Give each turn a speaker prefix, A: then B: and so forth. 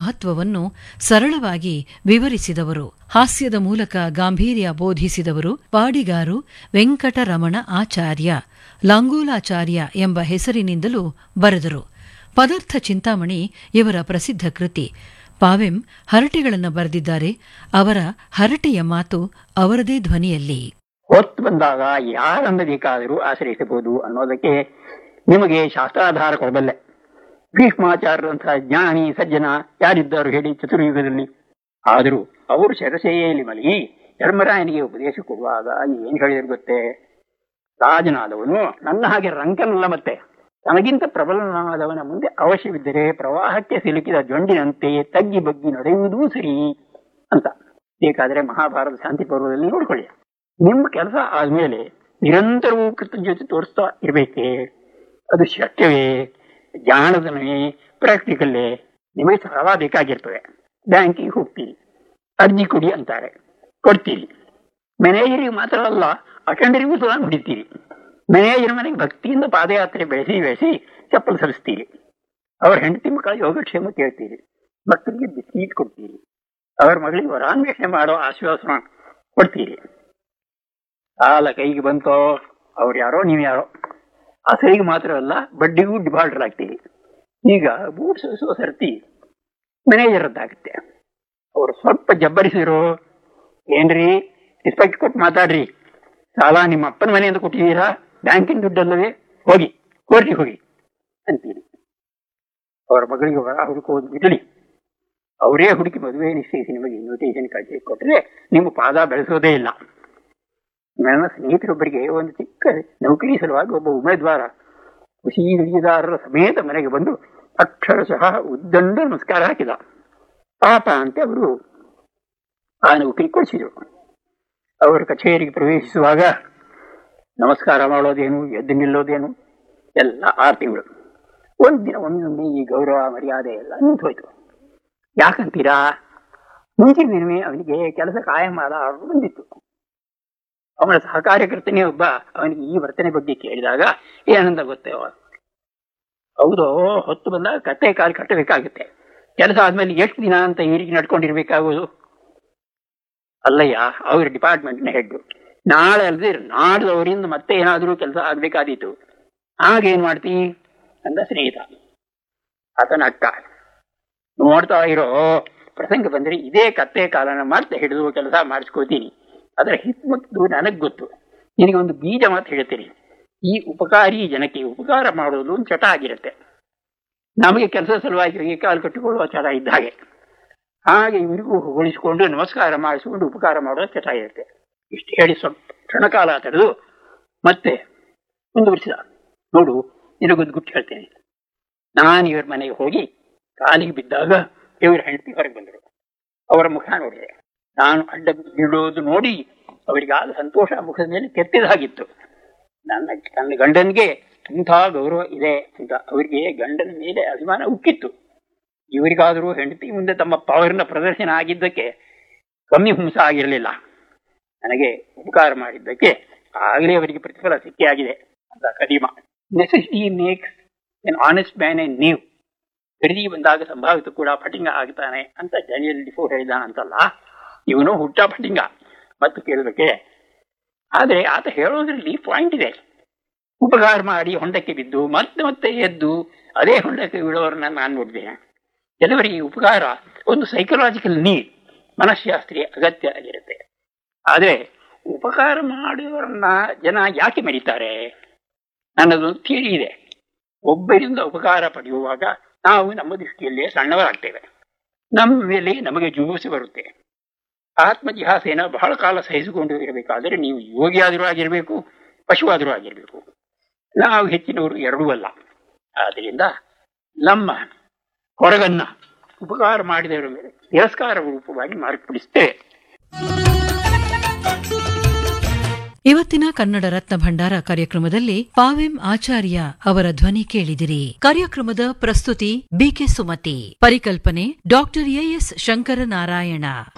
A: ಮಹತ್ವವನ್ನು ಸರಳವಾಗಿ ವಿವರಿಸಿದವರು ಹಾಸ್ಯದ ಮೂಲಕ ಗಾಂಭೀರ್ಯ ಬೋಧಿಸಿದವರು ಪಾಡಿಗಾರು ವೆಂಕಟರಮಣ ಆಚಾರ್ಯ ಲಾಂಗೂಲಾಚಾರ್ಯ ಎಂಬ ಹೆಸರಿನಿಂದಲೂ ಬರೆದರು ಪದಾರ್ಥ ಚಿಂತಾಮಣಿ ಇವರ ಪ್ರಸಿದ್ಧ ಕೃತಿ ಪಾವೆಂ ಹರಟೆಗಳನ್ನು ಬರೆದಿದ್ದಾರೆ ಅವರ ಹರಟೆಯ ಮಾತು ಅವರದೇ ಧ್ವನಿಯಲ್ಲಿ
B: ಹೊತ್ತು ಬಂದಾಗ ಯಾರನ್ನ ಬೇಕಾದರೂ ಆಶ್ರಯಿಸಬಹುದು ಅನ್ನೋದಕ್ಕೆ ನಿಮಗೆ ಶಾಸ್ತ್ರಾಧಾರ ಕೊಡಬಲ್ಲೆ ಭೀಷ್ಮಾಚಾರ್ಯರಂತಹ ಜ್ಞಾನಿ ಸಜ್ಜನ ಯಾರಿದ್ದಾರು ಹೇಳಿ ಚತುರ್ಯುಗದಲ್ಲಿ ಆದರೂ ಅವರು ಶರಸೆಯಲ್ಲಿ ಮಲಗಿ ಧರ್ಮರಾಯನಿಗೆ ಉಪದೇಶ ಕೊಡುವಾಗ ಏನ್ ಹೇಳಿದ್ರು ಗೊತ್ತೇ ರಾಜನಾದವನು ನನ್ನ ಹಾಗೆ ರಂಕನಲ್ಲ ಮತ್ತೆ ತನಗಿಂತ ಪ್ರಬಲನಾದವನ ಮುಂದೆ ಅವಶ್ಯವಿದ್ದರೆ ಪ್ರವಾಹಕ್ಕೆ ಸಿಲುಕಿದ ಜೊಂಡಿನಂತೆ ತಗ್ಗಿ ಬಗ್ಗಿ ನಡೆಯುವುದೂ ಸರಿ ಅಂತ ಬೇಕಾದರೆ ಮಹಾಭಾರತ ಶಾಂತಿ ಪರ್ವದಲ್ಲಿ ನೋಡ್ಕೊಳ್ಳಿ ನಿಮ್ಮ ಕೆಲಸ ಆದ್ಮೇಲೆ ನಿರಂತರವೂ ಕೃತಜ್ಞತೆ ತೋರಿಸ್ತಾ ಇರಬೇಕೇ ಅದು ಶಕ್ಯವೇ ಜಾಣದನೇ ಪ್ರಾಕ್ಟಿಕಲ್ಲೇ ನಿಮಗೆ ಸಾಲ ಬೇಕಾಗಿರ್ತದೆ ಬ್ಯಾಂಕಿಗೆ ಹೋಗ್ತೀರಿ ಅರ್ಜಿ ಕೊಡಿ ಅಂತಾರೆ ಕೊಡ್ತೀರಿ ಮ್ಯಾನೇಜರಿಗೆ ಮಾತ್ರ ಅಲ್ಲ ಅಟೆಂಡರಿಗೂ ಸಹ ಹೊಡಿತೀರಿ ಮ್ಯಾನೇಜರ್ ಮನೆಗೆ ಭಕ್ತಿಯಿಂದ ಪಾದಯಾತ್ರೆ ಬೆಳೆಸಿ ಬೆಳೆಸಿ ಚಪ್ಪಲ್ ಸರಿಸ್ತೀರಿ ಅವ್ರ ಹೆಂಡತಿ ಮಕ್ಕಳ ಯೋಗಕ್ಷೇಮ ಕೇಳ್ತೀರಿ ಮಕ್ಕಳಿಗೆ ಬಿಸ್ಕೀಟ್ ಕೊಡ್ತೀರಿ ಅವ್ರ ಮಗಳಿಗೆ ವರಾನ್ವೇಷಣೆ ಮಾಡೋ ಆಶ್ವಾಸನ ಕೊಡ್ತೀರಿ ಸಾಲ ಕೈಗೆ ಬಂತೋ ಅವ್ರು ಯಾರೋ ನೀವು ಯಾರೋ ಅಸಲಿಗೆ ಮಾತ್ರ ಅಲ್ಲ ಬಡ್ಡಿಗೂ ಡಿಫಾಲ್ಟರ್ ಆಗ್ತೀರಿ ಈಗ ಬೂಟ್ ಸರಿಸುವ ಸರ್ತಿ ಮ್ಯಾನೇಜರ್ದಾಗುತ್ತೆ ಅವರು ಸ್ವಲ್ಪ ಜಬ್ಬರಿಸಿದ್ರು ಏನ್ರಿ ರಿಸ್ಪೆಕ್ಟ್ ಕೊಟ್ಟು ಮಾತಾಡ್ರಿ ಸಾಲ ನಿಮ್ಮ ಅಪ್ಪನ ಮನೆಯಿಂದ ಕೊಟ್ಟಿದ್ದೀರಾ ಬ್ಯಾಂಕಿನ ದುಡ್ಡಲ್ಲವೇ ಹೋಗಿ ಕೋರ್ಟಿಗೆ ಹೋಗಿ ಅಂತೀರಿ ಅವರ ಮಗಳಿಗೆ ಹೊರ ಹುಡುಕೋದು ಬಿಡಲಿ ಅವರೇ ಹುಡುಕಿ ಮದುವೆ ನಿಶ್ಚಯಿಸಿ ನಿಮಗೆ ಇನ್ವಿಟೇಷನ್ ಕಳಿಸಿ ಕೊಟ್ಟರೆ ನಿಮ್ಮ ಪಾದ ಬೆಳೆಸೋದೇ ಇಲ್ಲ ನನ್ನ ಸ್ನೇಹಿತರೊಬ್ಬರಿಗೆ ಒಂದು ಚಿಕ್ಕ ನೌಕರಿ ಸಲುವಾಗಿ ಒಬ್ಬ ಉಮೇದ್ವಾರ ಖುಷಿ ನುಡಿದಾರರ ಸಮೇತ ಮನೆಗೆ ಬಂದು ಅಕ್ಷರಶಃ ಉದ್ದಂಡ ನಮಸ್ಕಾರ ಹಾಕಿದ ಪಾಪ ಅಂತ ಅವರು ಆ ನೌಕರಿ ಕೊಡಿಸಿದರು ಅವರು ಕಚೇರಿಗೆ ಪ್ರವೇಶಿಸುವಾಗ ನಮಸ್ಕಾರ ಮಾಡೋದೇನು ಎದ್ದು ನಿಲ್ಲೋದೇನು ಎಲ್ಲ ಆರು ತಿಂಗಳು ಒಂದು ದಿನ ಒಮ್ಮೊಮ್ಮೆ ಈ ಗೌರವ ಮರ್ಯಾದೆ ಎಲ್ಲ ನಿಂತು ಹೋಯ್ತು ಯಾಕಂತೀರಾ ಮುಂಚಿನ ದಿನವೇ ಅವನಿಗೆ ಕೆಲಸ ಕಾಯಮಾದ ಆರ್ಡರ್ ಬಂದಿತ್ತು ಅವನ ಸಹಕಾರ್ಯಕರ್ತನೇ ಒಬ್ಬ ಅವನಿಗೆ ಈ ವರ್ತನೆ ಬಗ್ಗೆ ಕೇಳಿದಾಗ ಏನಂದ ಗೊತ್ತೇ ಹೌದು ಹೊತ್ತು ಬಂದಾಗ ಕತ್ತೆ ಕಾಲು ಕಟ್ಟಬೇಕಾಗುತ್ತೆ ಕೆಲಸ ಆದ್ಮೇಲೆ ಎಷ್ಟು ದಿನ ಅಂತ ಈ ರೀತಿ ನಡ್ಕೊಂಡಿರ್ಬೇಕಾಗೋದು ಅಲ್ಲಯ್ಯ ಅವ್ರ ಡಿಪಾರ್ಟ್ಮೆಂಟ್ನ ಹೆಡ್ ನಾಳೆ ಅಲ್ಲದೆ ನಾಡ್ದವರಿಂದ ಮತ್ತೆ ಏನಾದರೂ ಕೆಲಸ ಆಗ್ಬೇಕಾದೀತು ಆಗೇನ್ ಮಾಡ್ತಿ ಅಂದ ಸ್ನೇಹಿತ ಆತನ ಅಕ್ಕ ನೋಡ್ತಾ ಇರೋ ಪ್ರಸಂಗ ಬಂದ್ರೆ ಇದೇ ಕತ್ತೆ ಕಾಲನ ಮಾಡ್ತಾ ಹಿಡಿದು ಕೆಲಸ ಮಾಡಿಸ್ಕೋತೀನಿ ಅದರ ಹಿತ್ಮತ್ತು ನನಗ್ ಗೊತ್ತು ನಿನಗೆ ಒಂದು ಬೀಜ ಮಾತು ಹೇಳ್ತೀನಿ ಈ ಉಪಕಾರಿ ಜನಕ್ಕೆ ಉಪಕಾರ ಮಾಡೋದು ಒಂದು ಚಟ ಆಗಿರುತ್ತೆ ನಮಗೆ ಕೆಲಸ ಸಲುವಾಗಿ ಕಾಲು ಕಟ್ಟಿಕೊಳ್ಳುವ ಚಟ ಇದ್ದ ಹಾಗೆ ಹಾಗೆ ಇವರಿಗೂ ಹೋಲಿಸಿಕೊಂಡು ನಮಸ್ಕಾರ ಮಾಡಿಸಿಕೊಂಡು ಉಪಕಾರ ಮಾಡೋ ಚಟ ಇರುತ್ತೆ ಇಷ್ಟು ಹೇಳಿ ಸ್ವಲ್ಪ ಕ್ಷಣಕಾಲ ತಡೆದು ಮತ್ತೆ ಮುಂದುವರಿಸಿದ ನೋಡು ನಿನಗೊಂದು ಗುಟ್ಟು ಹೇಳ್ತೇನೆ ನಾನು ಇವ್ರ ಮನೆಗೆ ಹೋಗಿ ಕಾಲಿಗೆ ಬಿದ್ದಾಗ ಇವ್ರ ಹೆಂಡತಿ ಹೊರಗೆ ಬಂದರು ಅವರ ಮುಖ ನೋಡಿದೆ ನಾನು ಅಡ್ಡ ಬೀಳೋದು ನೋಡಿ ಅವರಿಗಾದ ಸಂತೋಷ ಮುಖದ ಮೇಲೆ ಕೆತ್ತಿದಾಗಿತ್ತು ನನ್ನ ನನ್ನ ಗಂಡನಿಗೆ ಇಂಥ ಗೌರವ ಇದೆ ಅಂತ ಅವರಿಗೆ ಗಂಡನ ಮೇಲೆ ಅಭಿಮಾನ ಉಕ್ಕಿತ್ತು ಇವರಿಗಾದರೂ ಹೆಂಡತಿ ಮುಂದೆ ತಮ್ಮ ಪವರ್ನ ಪ್ರದರ್ಶನ ಆಗಿದ್ದಕ್ಕೆ ಕಮ್ಮಿ ಹುಂಸ ಆಗಿರಲಿಲ್ಲ ನನಗೆ ಉಪಕಾರ ಮಾಡಿದ್ದಕ್ಕೆ ಆಗಲೇ ಅವರಿಗೆ ಪ್ರತಿಫಲ ಸಿಕ್ಕೇ ಆಗಿದೆ ಅಂತ ಕದೀಮ necessity makes an honest man a knave ಖರೀದಿ ಬಂದಾಗ ಸಂಭಾವಿತ ಕೂಡ ಫಟಿಂಗ ಆಗ್ತಾನೆ ಅಂತ ಡೇನಿಯಲ್ ಡಿಫೋ ಹೇಳಿದಾನಂತಲ್ಲ ಇವನು ಹುಟ್ಟ ಫಟಿಂಗ ಮತ್ತು ಕೇಳಬೇಕೆ ಆದರೆ ಆತ ಹೇಳೋದ್ರಲ್ಲಿ ಪಾಯಿಂಟ್ ಇದೆ ಉಪಕಾರ ಮಾಡಿ ಹೊಂಡಕ್ಕೆ ಬಿದ್ದು ಮತ್ತೆ ಮತ್ತೆ ಎದ್ದು ಅದೇ ಹೊಂಡಕ್ಕೆ ಬೀಳೋರನ್ನ ನಾನು ನೋಡಿದೆ ಕೆಲವರಿಗೆ ಈ ಉಪಕಾರ ಒಂದು ಸೈಕಲಾಜಿಕಲ್ ನೀಡ್ ಮನಃಶಾಸ್ತ್ರೀಯ ಅಗತ್ಯ ಆಗಿರುತ್ತೆ ಆದರೆ ಉಪಕಾರ ಮಾಡುವವರನ್ನ ಜನ ಯಾಕೆ ಮರೀತಾರೆ ನನ್ನದೊಂದು ಥಿಯರಿ ಇದೆ ಒಬ್ಬರಿಂದ ಉಪಕಾರ ಪಡೆಯುವಾಗ ನಾವು ನಮ್ಮ ದೃಷ್ಟಿಯಲ್ಲೇ ಸಣ್ಣವರಾಗ್ತೇವೆ ನಮ್ಮ ಮೇಲೆ ನಮಗೆ ಜುಗುಪ್ಸೆ ಬರುತ್ತೆ ಆತ್ಮಜಿಹಾಸೆನ ಬಹಳ ಕಾಲ ಸಹಿಸಿಕೊಂಡು ಇರಬೇಕಾದರೆ ನೀವು ಯೋಗಿಯಾದರೂ ಆಗಿರಬೇಕು ಪಶುವಾದರೂ ಆಗಿರಬೇಕು ನಾವು ಹೆಚ್ಚಿನವರು ಎರಡೂ ಅಲ್ಲ ಆದ್ದರಿಂದ ನಮ್ಮ ಹೊರಗನ್ನ ಉಪಕಾರ ಮಾಡಿದವರ ಮೇಲೆ ತಿರಸ್ಕಾರ ರೂಪವಾಗಿ ಮಾರ್ಪಡಿಸ್ತೇವೆ
A: ಇವತ್ತಿನ ಕನ್ನಡ ರತ್ನ ಭಂಡಾರ ಕಾರ್ಯಕ್ರಮದಲ್ಲಿ ಪಾವೆಂ ಆಚಾರ್ಯ ಅವರ ಧ್ವನಿ ಕೇಳಿದಿರಿ ಕಾರ್ಯಕ್ರಮದ ಪ್ರಸ್ತುತಿ ಬಿಕೆ ಸುಮತಿ ಪರಿಕಲ್ಪನೆ ಡಾಕ್ಟರ್ ಎಎಸ್ ಶಂಕರನಾರಾಯಣ